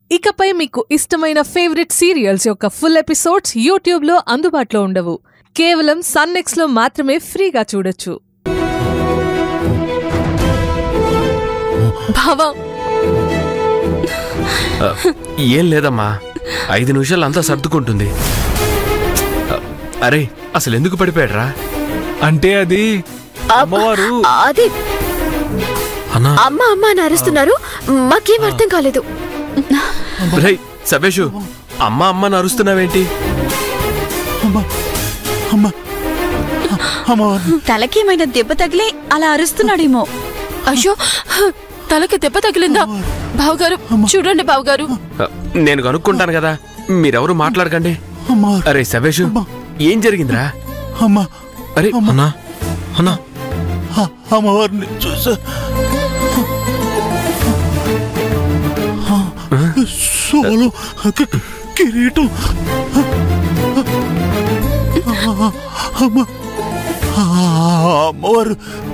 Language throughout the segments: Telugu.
ఇకపై మీకు ఇష్టమైన ఫేవరెట్ సీరియల్స్ యొక్క ఫుల్ ఎపిసోడ్స్ యూట్యూబ్లో అందుబాటులో ఉండవు కేవలం సన్నెక్స్లో మాత్రమే ఫ్రీగా చూడొచ్చు బావా ఆ, ఏం లేదమ్మా ఐదు నిమిషాలు అంతా సర్దుకుంటుంది ఆ, అరే అసలు ఎందుకు పడిపోయాడ్రా అంటే అది అమ్మవారు అది అన్నా అమ్మ అమ్మ అని అరుస్తున్నారు మాకేం అర్థం కాలేదు రై సబేషు అమ్మ అమ్మ అని అరుస్తున్నావేంటి అమ్మ అమ్మ అమ్మవారు తలకేమైనా దెబ్బ తగిలి అలా అరుస్తున్నాడేమో అయ్యో తలకి దెబ్బ తగిలిందా బావగారు చూడండి బావగారు ఆ, నేను కనుక్కుంటాను కదా మీరెవరు మాట్లాడకండి అమ్మవారు అరే సబేషు ఏం జరిగిందిరా అమ్మ అరే అన్నా అన్నా ఆ- అమ్మవారిని చూసా సోలు కి- కిరీటం అమ్మ ఆ, అమ్మవారు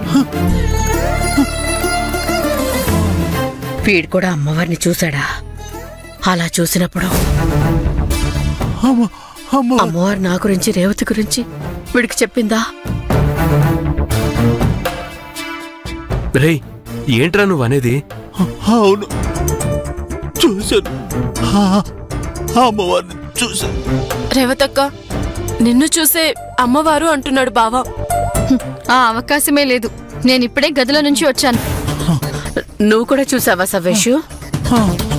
వీడు కూడా అమ్మవారిని చూశాడా అలా చూసినప్పుడు అమ్మ అమ్మ అమ్మవారు నా గురించి రేవతి గురించి వీడికి చెప్పిందా రేయ్ ఏంట్రా నువ్వు అనేది అవును చూశాను ఆ, అమ్మవారిని చూశాను రేవతక్క నిన్ను చూసే అమ్మవారు అంటున్నాడు బావా ఆ అవకాశమే లేదు నేను ఇప్పుడే గదిలో నుంచి వచ్చాను నువ్వు కూడా చూసావా సవేషు ఆ,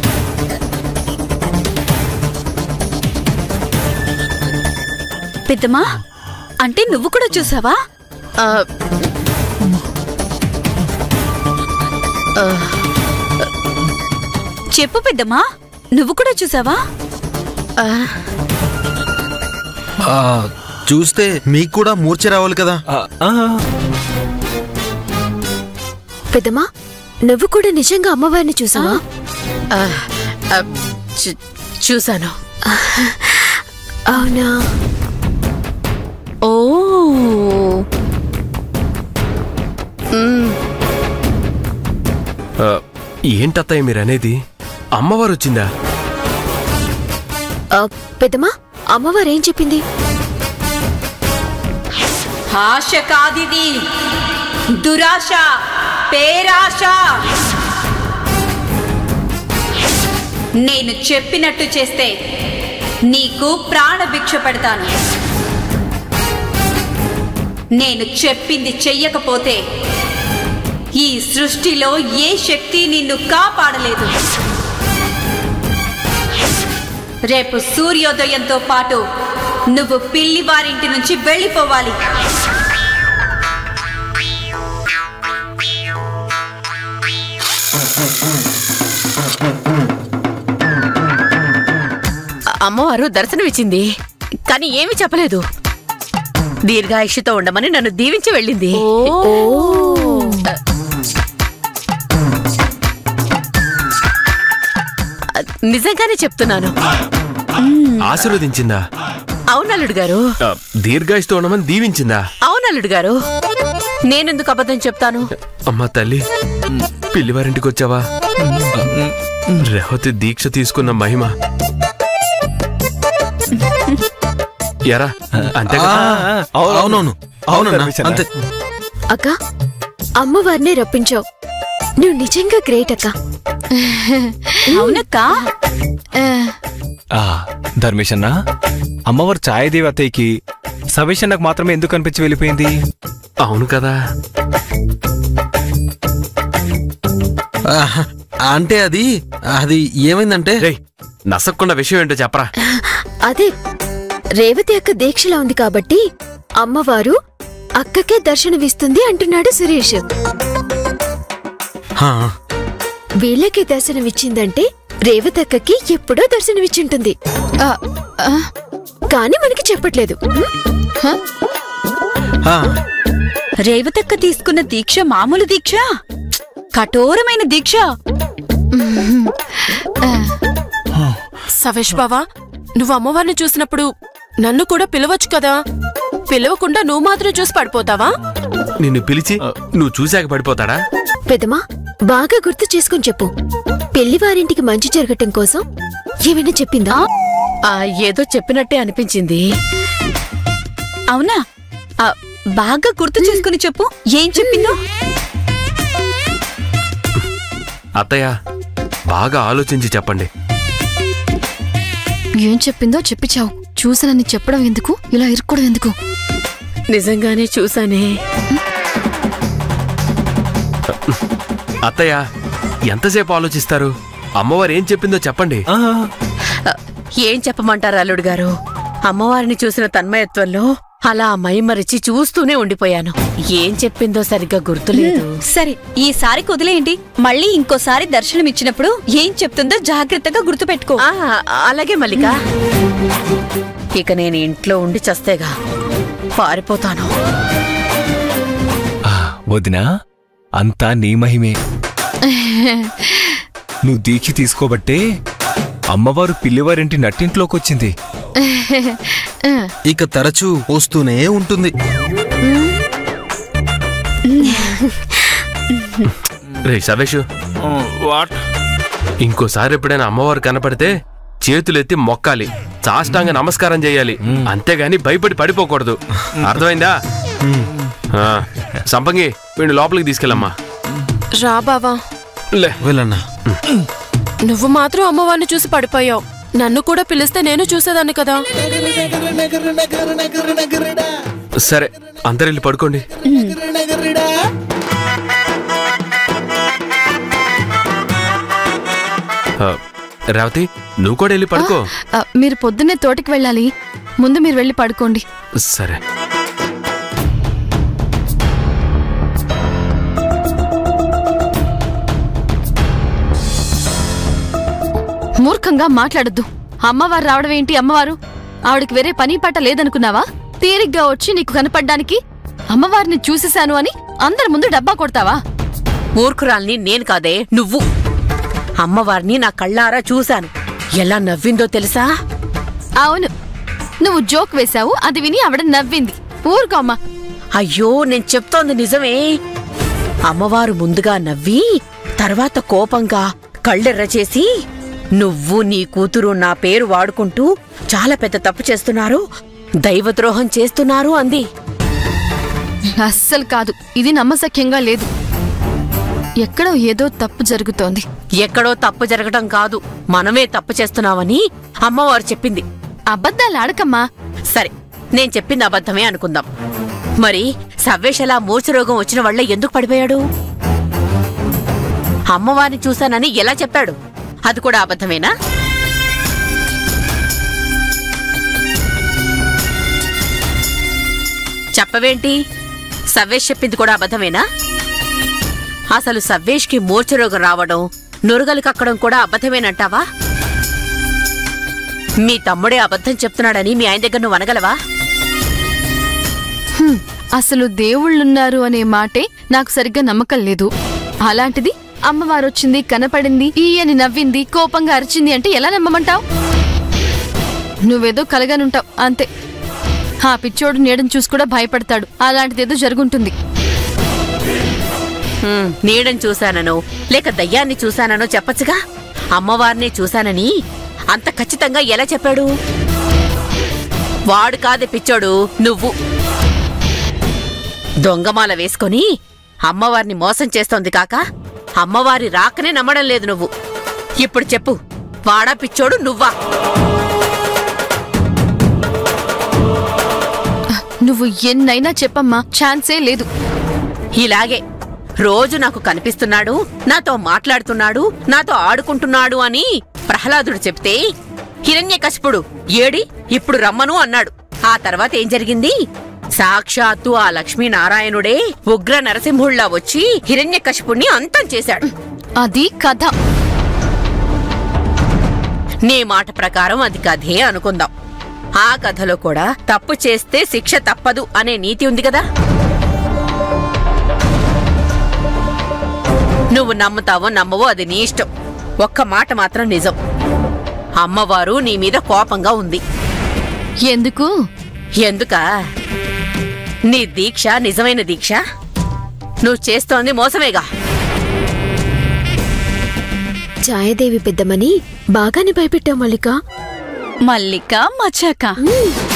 పెద్దమ్మా అంటే నువ్వు కూడా చూసావా ఆ, చెప్పు పెద్దమ్మా నువ్వు కూడా చూసావా ఆ, ఆ, చూస్తే మీకు కూడా మూర్ఛ రావాలి కదా పెద్దమ్మా నువ్వు కూడా నిజంగా అమ్మవారిని చూసావా ఆ, ఆ, చూ- చూశాను అవునా ఓ మ్, ఆ, ఏంటత్తయ్య మీరు అనేది అమ్మవారు వచ్చిందా ఆ, పెద్దమ్మా అమ్మవారు ఏం చెప్పింది ఆశ కాదిది దురాశ పేరాశ నేను చెప్పినట్టు చేస్తే నీకు ప్రాణభిక్ష పెడతాను నేను చెప్పింది చెయ్యకపోతే ఈ సృష్టిలో ఏ శక్తి నిన్ను కాపాడలేదు రేపు సూర్యోదయంతో పాటు నువ్వు పిల్లి వారింటి నుంచి వెళ్ళిపోవాలి అమ్మవారు దర్శనమిచ్చింది కానీ ఏమీ చెప్పలేదు దీర్ఘాయుష్తో ఉండమని నన్ను దీవించి వెళ్ళింది నిజంగానే చెప్తున్నాను ఆశీర్వదించిందా అవునల్లుడు గారు ఆ, దీర్ఘాయుస్తో ఉండమని దీవించిందా అవునల్లుడు గారు నేనెందుకు అబద్ధం చెప్తాను అమ్మా తల్లి పిల్లివారింటికి వచ్చావా రేవతి దీక్ష తీసుకున్న మహిమ ఎరా అంతే ఆ, కదా అవునవును అవునన్నా అంతే అక్క అమ్మవారిని రప్పించావు నువ్వు నిజంగా గ్రేట్ అక్క అవునక్క ఆ, ధర్మేష్ అన్న అమ్మవారు ఛాయదేవి అత్తయ్యకి సవేష్ అన్నకు మాత్రమే ఎందుకు కనిపించి వెళ్ళిపోయింది అవును కదా ఆహా, అంటే అది అది ఏమైందంటే రేయ్ నసక్కున్న విషయం ఏంటో చెప్పరా అదే రేవతి అక్క దీక్షలా ఉంది కాబట్టి అమ్మవారు అక్కకే దర్శనమిస్తుంది అంటున్నాడు సురేష్ హా, వీళ్ళకి దర్శనమిచ్చిందంటే రేవతి అక్కకి ఎప్పుడో దర్శనమిచ్చుంటుంది ఆ, ఆ, కానీ మనకి చెప్పట్లేదు హా, రేవతక్క తీసుకున్న దీక్ష మామూలు దీక్ష కఠోరమైన దీక్ష సవేష్ బావా నువ్వు అమ్మవారిని చూసినప్పుడు నన్ను కూడా పిలవచ్చు కదా పిలవకుండా నువ్వు మాత్రం చూసి పడిపోతావా నిన్ను పిలిచి నువ్వు చూశాక పడిపోతాడా పెద్దమా బాగా గుర్తు చేసుకుని చెప్పు పెళ్లివారింటికి మంచి జరగటం కోసం ఏమైనా చెప్పిందా ఆ, ఏదో చెప్పినట్టే అనిపించింది అవునా ఆ, బాగా గుర్తు చేసుకుని చెప్పు ఏం చెప్పిందో అత్తయ్య బాగా ఆలోచించి చెప్పండి ఏం చెప్పిందో చెప్పిచావు చూసానని చెప్పడం ఎందుకు ఇలా ఇరుక్కోవడం ఎందుకు నిజంగానే చూసానే అత్తయ్య ఎంతసేపు ఆలోచిస్తారు అమ్మవారు ఏం చెప్పిందో చెప్పండి ఆ, ఆ, ఏం చెప్పమంటారు అల్లుడు గారు అమ్మవారిని చూసిన తన్మయత్వంలో అలా మైమరిచి చూస్తూనే ఉండిపోయాను ఏం చెప్పిందో సరిగ్గా గుర్తులేదు సరే ఈసారి వదిలేయండి మళ్ళీ ఇంకోసారి దర్శనం ఇచ్చినప్పుడు ఏం చెప్తుందో జాగ్రత్తగా గుర్తుపెట్టుకో ఆ, అలాగే మల్లిక ఇక నేను ఇంట్లో ఉండి చస్తేగా పారిపోతాను ఆ, వదినా అంతా నీ మహిమే నువ్వు దీక్ష తీసుకోబట్టే అమ్మవారు పిల్లివారింటి నట్టింట్లోకి వచ్చింది ఇక తరచూ వస్తూనే ఉంటుంది రే సవేషు ఇంకోసారి ఎప్పుడైనా అమ్మవారు కనపడితే చేతులెత్తి మొక్కాలి సాష్టాంగ నమస్కారం చేయాలి అంతేగాని భయపడి పడిపోకూడదు అర్థమైందా ఆ, సంపంగి వీడిని లోపలికి తీసుకెళ్ళమ్మా రా బావా లే వెళ్ళన్నా నువ్వు మాత్రం అమ్మవారిని చూసి పడిపోయావు నన్ను కూడా పిలిస్తే నేను చూసేదాన్ని కదా సరే అందరెళ్ళి పడుకోండి ఆ, రేవతి నువ్వు కూడా వెళ్ళి పడుకో ఆ, మీరు పొద్దున్నే తోటకి వెళ్ళాలి ముందు మీరు వెళ్ళి పడుకోండి సరే మూర్ఖంగా మాట్లాడొద్దు అమ్మవారు రావడం ఏంటి అమ్మవారు ఆవిడకి వేరే పని పాట లేదనుకున్నావా తీరిగ్గా వచ్చి నీకు కనపడ్డానికి అమ్మవారిని చూసేశాను అని అందరి ముందు డబ్బా కొడతావా మూర్ఖురాల్ని నేను కాదే నువ్వు అమ్మవారిని నా కళ్ళారా చూశాను ఎలా నవ్విందో తెలుసా అవును నువ్వు జోక్ వేశావు అది విని ఆవిడ నవ్వింది ఊరుకో అమ్మా అయ్యో నేను చెప్తోంది నిజమే అమ్మవారు ముందుగా నవ్వి తర్వాత కోపంగా కళ్ళెర్ర చేసి నువ్వు నీ కూతురు నా పేరు వాడుకుంటూ చాలా పెద్ద తప్పు చేస్తున్నారు దైవద్రోహం చేస్తున్నారు అంది అస్సలు కాదు ఇది నమ్మశక్యంగా లేదు ఎక్కడో ఏదో తప్పు జరుగుతోంది ఎక్కడో తప్పు జరగటం కాదు మనమే తప్పు చేస్తున్నామని అమ్మవారు చెప్పింది అబద్ధాలు ఆడకమ్మా సరే నేను చెప్పింది అబద్ధమే అనుకుందాం మరి సవ్వేషలా మూర్ఛరోగం వచ్చిన వాళ్ళ ఎందుకు పడిపోయాడు అమ్మవారిని చూశానని ఎలా చెప్పాడు అది కూడా అబద్ధమేనా చెప్పవేంటి సవ్వేష్ చెప్పింది కూడా అబద్ధమేనా అసలు సవ్వేష్కి మూర్ఛరోగం రావడం నురగలు కక్కడం కూడా అబద్ధమేనంటావా మీ తమ్ముడే అబద్ధం చెప్తున్నాడని మీ ఆయన దగ్గర నువ్వు అనగలవా హ్మ్, అసలు దేవుళ్ళున్నారు అనే మాటే నాకు సరిగ్గా నమ్మకం లేదు అలాంటిది అమ్మవారు వచ్చింది కనపడింది ఈ అని నవ్వింది కోపంగా అరిచింది అంటే ఎలా నమ్మమంటావు నువ్వేదో కలగనుంటావు అంతే ఆ పిచ్చోడు నీడని చూసి కూడా భయపడతాడు అలాంటిదేదో జరుగుంటుంది హ్మ్, నీడని చూశాననో లేక దయ్యాన్ని చూశాననో చెప్పచ్చుగా అమ్మవారిని చూశానని అంత ఖచ్చితంగా ఎలా చెప్పాడు వాడు కాదే పిచ్చోడు నువ్వు దొంగమాల వేసుకొని అమ్మవారిని మోసం చేస్తోంది కాక అమ్మవారి రాకనే నమ్మడం లేదు నువ్వు ఇప్పుడు చెప్పు వాడా పిచ్చోడు నువ్వా నువ్వు ఎన్నైనా చెప్పమ్మా ఛాన్సే లేదు ఇలాగే రోజు నాకు కనిపిస్తున్నాడు నాతో మాట్లాడుతున్నాడు నాతో ఆడుకుంటున్నాడు అని ప్రహ్లాదుడు చెప్తే హిరణ్యకశిపుడు ఏడి ఇప్పుడు రమ్మను అన్నాడు ఆ తర్వాత ఏం జరిగింది సాక్షాత్తు ఆ లక్ష్మీనారాయణుడే ఉగ్ర నరసింహుళ్లా వచ్చి హిరణ్యకశిపుణ్ణి అంతం చేశాడు అది కథ నీ మాట ప్రకారం అది కథే అనుకుందాం ఆ కథలో కూడా తప్పు చేస్తే శిక్ష తప్పదు అనే నీతి ఉంది కదా నువ్వు నమ్ముతావో నమ్మవో అది నీ ఇష్టం ఒక్క మాట మాత్రం నిజం అమ్మవారు నీ మీద కోపంగా ఉంది ఎందుకు ఎందుక నీ దీక్ష నిజమైన దీక్ష నువ్వు చేస్తోంది మోసమేగా ఛాయాదేవి పెద్దమని బాగానే భయపెట్టావు మల్లిక మల్లిక మచాక మ్మ్.